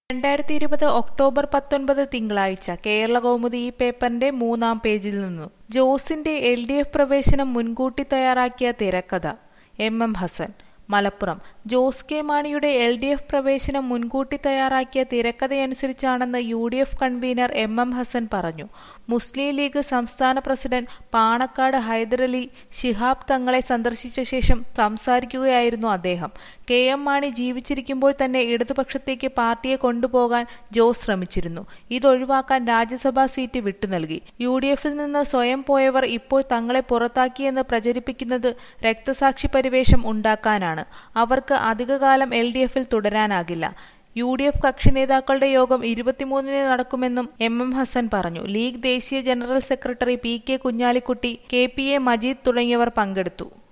രണ്ടായിരത്തി ഇരുപത് ഒക്ടോബർ പത്തൊൻപത് തിങ്കളാഴ്ച കേരള കൗമുദി ഈ പേപ്പറിന്റെ മൂന്നാം പേജിൽ നിന്നു ജോസിന്റെ എൽ ഡി എഫ് പ്രവേശനം മുൻകൂട്ടി തയ്യാറാക്കിയ തിരക്കഥ M M Hasan Malappuram Jose K മാണിയുടെ എൽ ഡി എഫ് പ്രവേശനം മുൻകൂട്ടി തയ്യാറാക്കിയ തിരക്കഥയനുസരിച്ചാണെന്ന് U D F convener M M Hasan പറഞ്ഞു മുസ്ലിം ലീഗ് സംസ്ഥാന പ്രസിഡന്റ് പാണക്കാട് ഹൈദരലി ശിഹാബ് തങ്ങളെ സന്ദർശിച്ച ശേഷം സംസാരിക്കുകയായിരുന്നു അദ്ദേഹം കെ എം മാണി ജീവിച്ചിരിക്കുമ്പോൾ തന്നെ ഇടതുപക്ഷത്തേക്ക് പാർട്ടിയെ കൊണ്ടുപോകാൻ ജോസ് ശ്രമിച്ചിരുന്നു ഇതൊഴിവാക്കാൻ രാജ്യസഭാ സീറ്റ് വിട്ടുനൽകി യു ഡി എഫിൽ നിന്ന് സ്വയം പോയവർ ഇപ്പോൾ തങ്ങളെ പുറത്താക്കിയെന്ന് പ്രചരിപ്പിക്കുന്നത് രക്തസാക്ഷി പരിവേഷം ഉണ്ടാക്കാനാണ് അവർക്ക് അധികകാലം എൽ ഡി എഫിൽ തുടരാനാകില്ല യു ഡി എഫ് കക്ഷി നേതാക്കളുടെ യോഗം ഇരുപത്തിമൂന്നിന് നടക്കുമെന്നും എം എം ഹസൻ പറഞ്ഞു ലീഗ് ദേശീയ general secretary P K Kunhalikutty K P A Majeed തുടങ്ങിയവർ പങ്കെടുത്തു